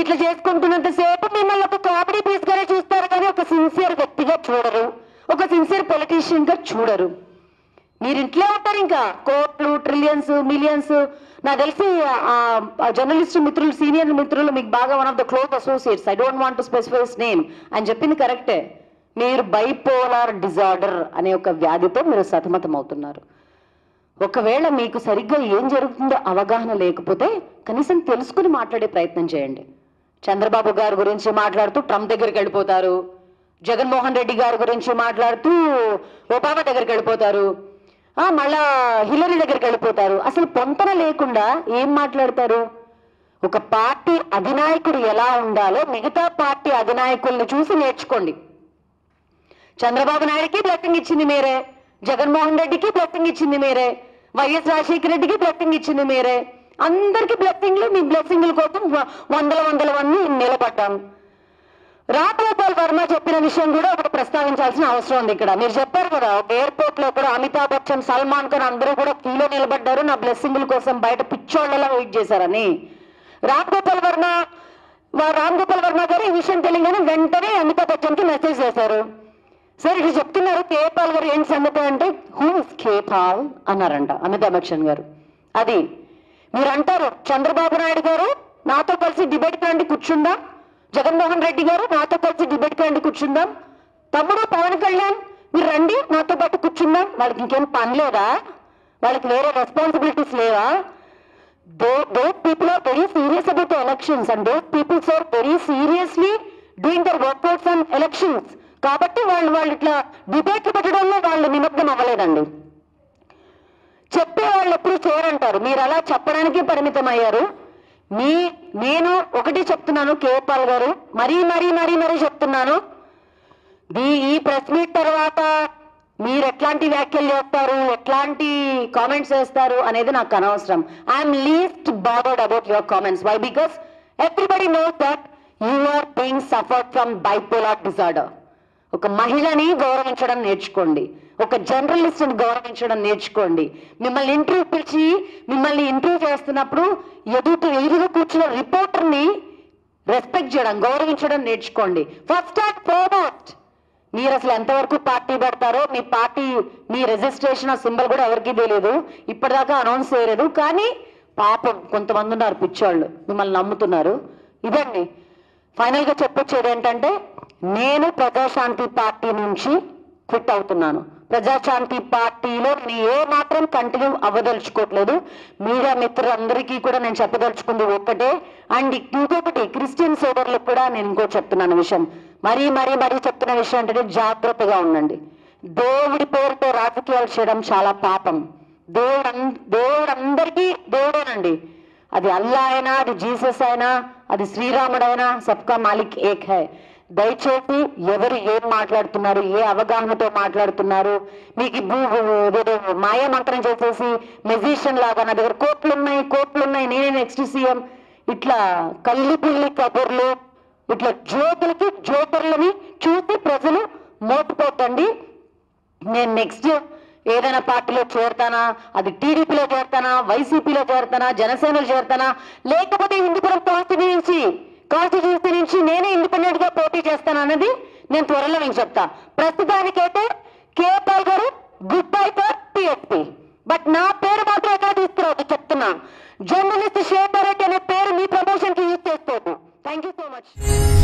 ఇట్లా చేసుకుంటున్నంత సేపు మిమ్మల్ని ఒక కామెడీ పీస్ గానే చూస్తారు కానీ ఒక సిన్సియర్ వ్యక్తిగా చూడరు ఒక సిన్సియర్ పొలిటీషియన్ గా చూడరు మీరు ఇంట్లో ఉంటారు ఇంకా కోట్లు ట్రిలియన్స్ మిలియన్స్ నాకు తెలిసి జర్నలిస్ట్ మిత్రులు సీనియర్ మిత్రులు మీకు బాగా one of the close associates I don't want to specify name అని చెప్పింది కరెక్టే మీరు బైపోలార్ డిజార్డర్ అనే ఒక వ్యాధితో మీరు సతమతం అవుతున్నారు ఒకవేళ మీకు సరిగ్గా ఏం జరుగుతుందో అవగాహన లేకపోతే కనీసం తెలుసుకుని మాట్లాడే ప్రయత్నం చేయండి చంద్రబాబు గారి గురించి మాట్లాడుతూ ట్రంప్ దగ్గరికి వెళ్ళిపోతారు జగన్మోహన్ రెడ్డి గారి గురించి మాట్లాడుతూ ఒబామా దగ్గరికి వెళ్ళిపోతారు ఆ, మళ్ళా హిల్లరీ దగ్గరికి వెళ్ళిపోతారు అసలు పొంతన లేకుండా ఏం మాట్లాడతారు ఒక పార్టీ అధినాయకుడు ఎలా ఉండాలో మిగతా పార్టీ అధినాయకుల్ని చూసి నేర్చుకోండి చంద్రబాబు నాయుడికి బ్లెస్సింగ్ ఇచ్చింది మీరే జగన్మోహన్ రెడ్డికి బ్లెస్సింగ్ ఇచ్చింది మీరే వైఎస్ రాజశేఖర రెడ్డికి బ్లెస్సింగ్ ఇచ్చింది మీరే అందరికి బ్లెస్సింగ్లు మీ బ్లెస్సింగ్ల కోసం వ- వందల వందల మంది నిలబడ్డాం రాఘగోపాల్ వర్మ చెప్పిన విషయం కూడా ఒకటి ప్రస్తావించాల్సిన అవసరం ఉంది ఇక్కడ మీరు చెప్పారు కదా ఒక ఎయిర్పోర్ట్ లో కూడా అమితాబ్ బచ్చన్ సల్మాన్ ఖాన్ అందరూ కూడా క్యూలో నిలబడ్డారు నా బ్లెస్సింగ్ల కోసం బయట పిచ్చోళ్ళలా వెయిట్ చేశారని రాఘగోపాల్ వర్మ వా- రామ్ గోపాల్ వర్మ గారు ఈ విషయం తెలియగానే వెంటనే అమితాబ్ బచ్చన్ కి మెసేజ్ చేశారు సార్ ఇది చెప్తున్నారు కేపాల్ గారు ఏం సంగతి అంటే హూస్ కేపాల్ అన్నారంట అమితాబ్ బచ్చన్ గారు అది మీరు అంటారు చంద్రబాబు నాయుడు గారు నాతో కలిసి డిబేట్ రండి కూర్చుందాం జగన్మోహన్ రెడ్డి గారు నాతో కలిసి డిబేట్ రండి కూర్చుందాం తమ్ముడు పవన్ కళ్యాణ్ మీరు రండి నాతో పాటు కూర్చుందాం వాళ్ళకి ఇంకేం పని లేదా వాళ్ళకి వేరే రెస్పాన్సిబిలిటీస్ లేవా Tho- those people are very serious about the elections and those people are very seriously doing their workouts on elections కాబట్టి వాళ్ళు వాళ్ళు ఇట్లా డిబేట్ పెట్టడంలో వాళ్ళు నిమగ్నం అవ్వలేదండి చెప్పే వాళ్ళు ఎప్పుడు చేయరంటారు మీరు అలా చెప్పడానికి పరిమితం అయ్యారు మీ నేను ఒకటి చెప్తున్నాను కేపాల్ గారు మరీ మరీ మరీ మరీ చెప్తున్నాను ఈ ఈ ప్రెస్ మీట్ తర్వాత మీరు ఎట్లాంటి వ్యాఖ్యలు చేస్తారు ఎట్లాంటి కామెంట్స్ చేస్తారు అనేది నాకు అనవసరం I'm least bothered about your comments why because everybody knows that you are being suffered from bipolar disorder ఒక మహిళని గౌరవించడం నేర్చుకోండి ఒక జర్నలిస్ట్ ని గౌరవించడం నేర్చుకోండి మిమ్మల్ని ఇంటర్వ్యూ పిలిచి మిమ్మల్ని ఇంటర్వ్యూ చేస్తున్నప్పుడు ఎదుటి ఎదురు కూర్చున్న రిపోర్టర్ ని రెస్పెక్ట్ చేయడం గౌరవించడం నేర్చుకోండి ఫస్ట్ అండ్ ఫార్మోస్ట్ మీరు అసలు ఎంతవరకు పార్టీ పెడతారో మీ పార్టీ మీ రిజిస్ట్రేషన్ సింబల్ కూడా ఎవరికీ తెలియదు ఇప్పటిదాకా అనౌన్స్ చేయలేదు కానీ పాపం కొంతమంది ఉన్నారు పిచ్చోళ్ళు మిమ్మల్ని నమ్ముతున్నారు ఇదండి ఫైనల్ గా చెప్పొచ్చేది ఏంటంటే నేను ప్రజాశాంతి పార్టీ నుంచి క్విట్ అవుతున్నాను ప్రజాశాంతి పార్టీలో నేను ఏ మాత్రం కంటిన్యూ అవ్వదలుచుకోవట్లేదు మీడియా మిత్రులందరికీ కూడా నేను చెప్పదలుచుకుంది ఒక్కటే అండ్ ఇంకొకటి క్రిస్టియన్ సోదరులకు కూడా నేను ఇంకోటి చెప్తున్నాను విషయం మరీ మరీ మరీ చెప్తున్న విషయం ఏంటంటే జాగ్రత్తగా ఉండండి దేవుడి పేరుతో రాజకీయాలు చేయడం చాలా పాపం దేవుడు అన్- దేవుడు అందరికీ దేవుడేనండి అది అల్లా అయినా అది జీసస్ అయినా అది శ్రీరాముడైనా సబ్కా మాలిక్ ఏక్ హై దయచేసి ఎవరు ఏం మాట్లాడుతున్నారు ఏ అవగాహనతో మాట్లాడుతున్నారు మీకు ఈ భూ ఏదో మాయ మంత్రం చేసేసి మెజిషియన్ లాగా నా దగ్గర కోట్లు ఉన్నాయి కోట్లు ఉన్నాయి నేనే నెక్స్ట్ సీఎం ఇట్లా కల్లి పిల్లి కబుర్లు ఇట్లా జ్యోతులకి జ్యోతులని చూసి ప్రజలు మోసపోతండి నేను నెక్స్ట్ ఏదైనా పార్టీలో చేరతానా అది టీడీపీలో చేరతానా వైసీపీలో చేరతానా జనసేనలో చేరతానా లేకపోతే హిందూపురం కాన్స్టిట్యూన్సీ కాన్స్టిట్యూన్సీ నుంచి నేనే ఇండిపెండెంట్ గా పోటీ చేస్తాను అన్నది నేను త్వరలో నేను చెప్తా ప్రస్తుతానికైతే కేపాల్ గారు good bye for TSP but నా పేరు మాత్రం ఎక్కడ తీసుకురావద్దు చెప్తున్నా జర్నలిస్ట్ షేర్ అనే పేరు మీ ప్రమోషన్ కి యూజ్ చేసుకోవద్దు థ్యాంక్ యూ సో మచ్